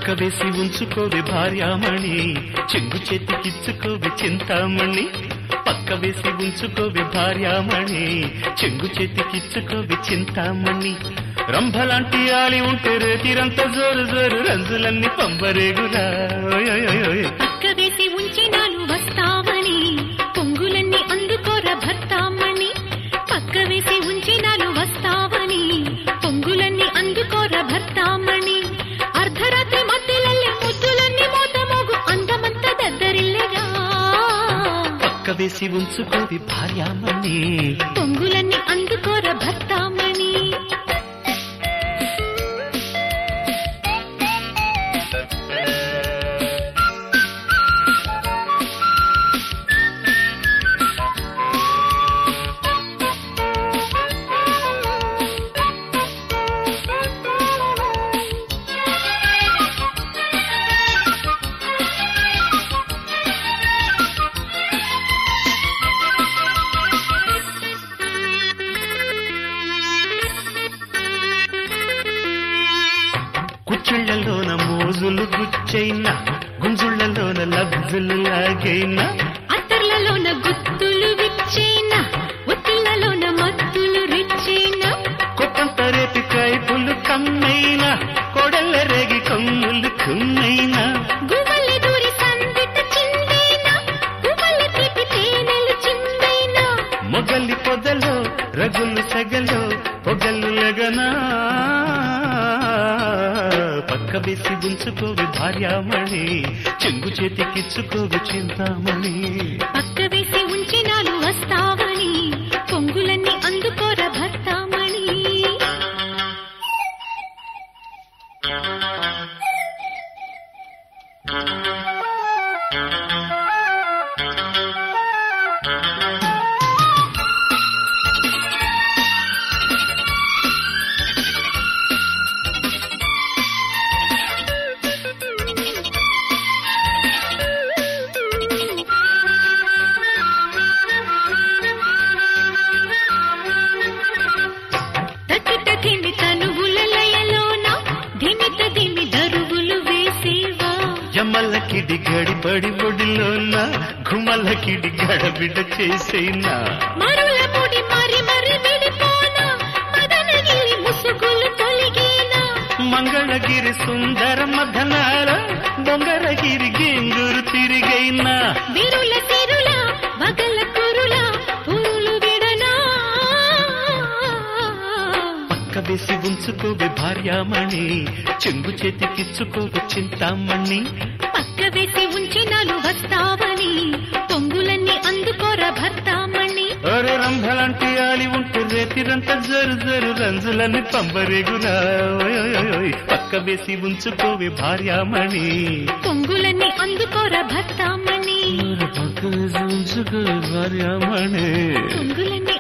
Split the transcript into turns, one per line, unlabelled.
వేసి ఉంచుకోవి భార్యామణి చెంగు చేతికిచ్చుకోవి చింతామణి పక్క వేసి ఉంచుకోవి భార్యామణి చెంగు చేతికిచ్చుకోవి చింతామణి రంభలాంటి ఆలి ఉంటే రేతిరంత జోరు జోరు రంజులన్నీ పంబరేగురా ఓయ్ ఓయ్ ఓయ్ ఓయ్.
పక్క వేసి ఉంచినాను వస్తామని పొంగులన్నీ అందుకోర భర్తామణి పక్క వేసి ఉంచినాను వస్తావని పొంగులన్నీ అందుకోర భర్తామణి అర్ధరాత్రి మధ్యలల్లే ముద్దులన్నీ మోత మోగు అందమంత దద్దరిల్లెగా
పక్క వేసి ఉంచుకోవి భార్యామణి
పొంగులన్నీ అందుకోర భర్తామణి
కుచ్చిళ్లలోన మోజులు గుచ్చైనా గుంజుళ్లలోన లబ్జులు లాగైనా
అత్తర్లలోన గుత్తులు విచ్చేనా ఒత్తులలోన మత్తులు రిచ్చేనా
కొట్టంత రేపి కైపులు కన్నైనా కొడల్ల రేగి కమ్ములు కున్నైనా
గువ్వలి దూరి సందిట చిందేనా గువ్వలి తీపి తేనెలు చిందేనా
మొగలి పొదలో రగులు సగలో పొగలు లగనా పక్క వేసి ఉంచుకోవి భార్యామణి చెంగు చేతికిచ్చుకోవి చింతామణి
పక్క వేసి ఉంచినాను వస్తావని పొంగులన్నీ అందుకోర భర్తామణి తకిట ధిమి తనువుల లయలోన ధిమిత ధిమి దరువులు వేసేవా
జమ్మల కిడి గడిపడి ఒడిలోన గుమల కిడి గడబిడ చేసేనా
మరుల ముడి మరి మరి విడిపోనా మదనగిరి ముసుగులు తొలిగేనా
మంగళగిరి సుందర మధనాల బొంగరగిరి గేంగురు తిరిగైనా
విరుల సిరుల వగల కురుల పురులు విడనా
పక్క వేసి ఉంచుకోవి భార్యామణి చెంగు చేతికిచ్చుకోవి చింతామణి
పక్క వేసి ఉంచినాను వస్తావని పొంగులన్నీ అందుకోర భర్తామణి
ఒరే రంభలాంటి ఆలి ఉంటే రేతిరంత జరు జరు రంజులని పంబరేగురా ఓయ్ ఓయ్ ఓయ్ ఓయ్. పక్క వేసి ఉంచుకోవి భార్యామణి
పొంగులన్నీ అందుకోర భర్తామణి
పక్క వేసి ఉంచుకోవి భార్యామణి
పొంగులన్నీ